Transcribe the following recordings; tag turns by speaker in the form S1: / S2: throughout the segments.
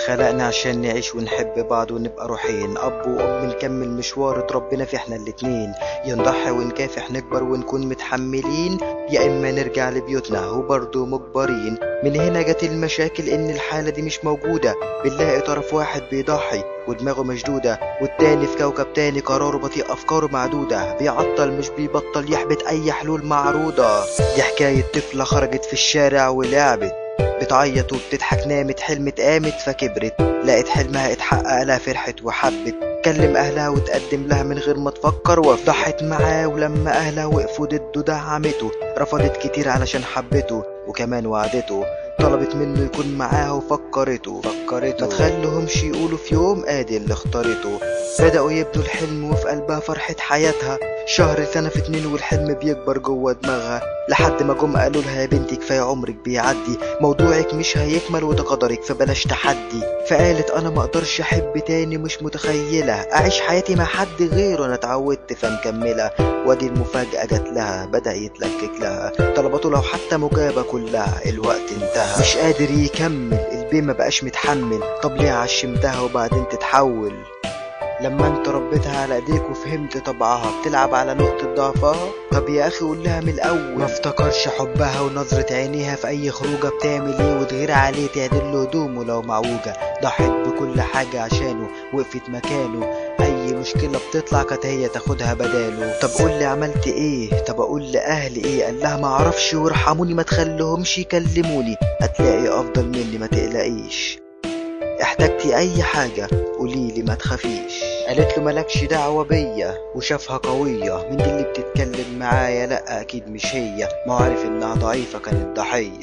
S1: اتخلقنا عشان نعيش ونحب بعض ونبقى روحين اب وام نكمل مشوار اتربينا فيه احنا الاتنين يا نضحي ونكافح نكبر ونكون متحملين يا اما نرجع لبيوتنا وبرضه مجبرين من هنا جت المشاكل ان الحالة دي مش موجودة بنلاقي طرف واحد بيضحي ودماغه مشدودة والتاني في كوكب تاني قراره بطيء أفكاره معدودة بيعطل مش بيبطل يحبط أي حلول معروضة دي حكاية طفلة خرجت في الشارع ولعبت بتعيط وبتضحك نامت حلمت قامت فكبرت لقت حلمها اتحقق لها فرحت وحبت كلم اهلها وتقدم لها من غير ما تفكر وضحت معاه ولما اهلها وقفوا ضده دعمته رفضت كتير علشان حبته وكمان وعدته طلبت منه يكون معاها وفكرته فكرته ما تخليهمش يقولوا في يوم ادي اللي اختارته بدأوا يبنوا الحلم وفي قلبها فرحة حياتها شهر سنة في اتنين والحلم بيكبر جوه دماغها لحد ما جم قالوا لها يا بنتي كفاية عمرك بيعدي موضوعك مش هيكمل وده قدرك فبلاش تحدي فقالت انا ما اقدرش احب تاني مش متخيلة اعيش حياتي مع حد غيره انا اتعودت فمكملة وادي المفاجأة جات لها بدأ يتلكك لها طلبته لو حتى مجابة كلها الوقت انتهى مش قادر يكمل البيه ما بقاش متحمل طب ليه عشمتها وبعدين تتحول لما انت ربيتها على ايديك وفهمت طبعها بتلعب على نقطة ضعفها طب يا اخي قول لها من الاول ما افتكرش حبها ونظرة عينيها في اي خروجة بتعمل ايه وتغير عليه تعدل له هدومه لو معوجة ضحت بكل حاجة عشانه وقفت مكانه اي مشكلة بتطلع كانت هي تاخدها بداله طب قول لي عملت ايه طب اقول لاهلي ايه قال لها ما اعرفش وارحموني ما تخليهمش يكلموني هتلاقي افضل مني ما تقلقيش احتجتي اي حاجة قوليلي ما تخافيش قالت له ملكش دعوة بيا وشافها قوية مين دي اللي بتتكلم معايا لا اكيد مش هي ما هو عارف انها ضعيفة كانت ضحية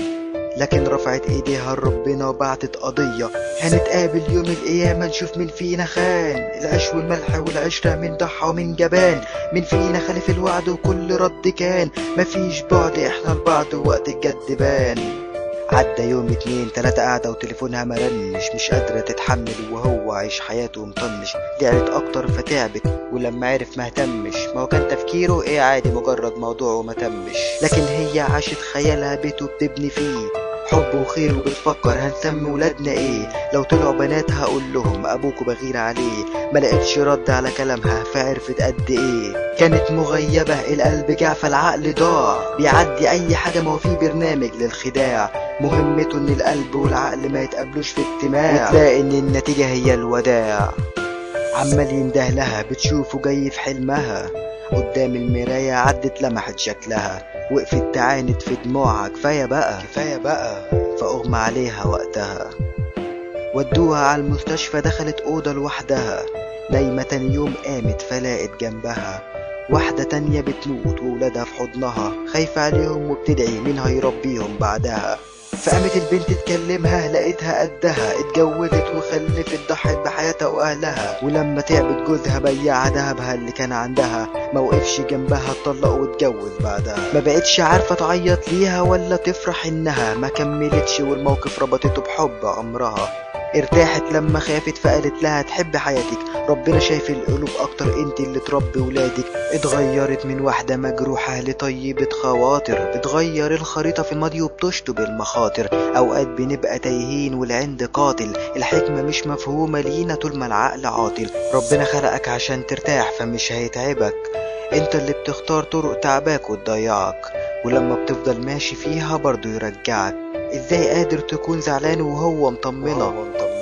S1: لكن رفعت ايديها لربنا وبعتت قضية هنتقابل يوم القيامة نشوف مين فينا خان العيش والملح والعشرة من ضحى ومن جبان مين فينا خالف الوعد وكل رد كان مفيش بعد احنا لبعض وقت الجد بان عدى يوم اتنين تلاتة قاعدة وتليفونها مرنش مش قادرة تتحمل وهو عايش حياته مطنش لعبت أكتر فتعبت ولما عرف ما اهتمش ما هو كان تفكيره ايه عادي مجرد موضوع وما تمش لكن هي عاشت خيالها بيته بتبني فيه حب وخير وبتفكر هنسمي ولادنا ايه لو طلعوا بنات هقول لهم ابوكوا بغير عليه ما لقيتش رد على كلامها فعرفت قد ايه كانت مغيبة القلب جاع فالعقل ضاع بيعدي اي حاجة ما هو في برنامج للخداع مهمته ان القلب والعقل ما يتقابلوش في اجتماع وتلاقي ان النتيجة هي الوداع عمال ينده لها بتشوفه جاي في حلمها قدام المراية عدت لمحت شكلها وقفت تعاند في دموعها كفاية بقى كفاية بقى فأغمى عليها وقتها ودوها على المستشفى دخلت أوضة لوحدها نايمة تاني يوم قامت فلاقت جنبها واحدة تانية بتموت وولادها في حضنها خايفة عليهم وبتدعي مين هيربيهم بعدها فقامت البنت تكلمها لقيتها قدها اتجوزت وخلفت ضحت بحياتها واهلها ولما تعبت جوزها بيع ذهبها اللي كان عندها ما وقفش جنبها اتطلق واتجوز بعدها ما بقتش عارفة تعيط ليها ولا تفرح انها ما كملتش والموقف ربطته بحب عمرها ارتاحت لما خافت فقالت لها تحب حياتك ربنا شايف القلوب اكتر انت اللي تربي ولادك اتغيرت من واحدة مجروحة لطيبة خواطر بتغير الخريطة في الماضي وبتشطب المخاطر اوقات بنبقى تايهين والعند قاتل الحكمة مش مفهومة لينا طول ما العقل عاطل ربنا خلقك عشان ترتاح فمش هيتعبك انت اللي بتختار طرق تعباك وتضيعك ولما بتفضل ماشي فيها برضه يرجعك ازاي قادر تكون زعلان وهو مطمنة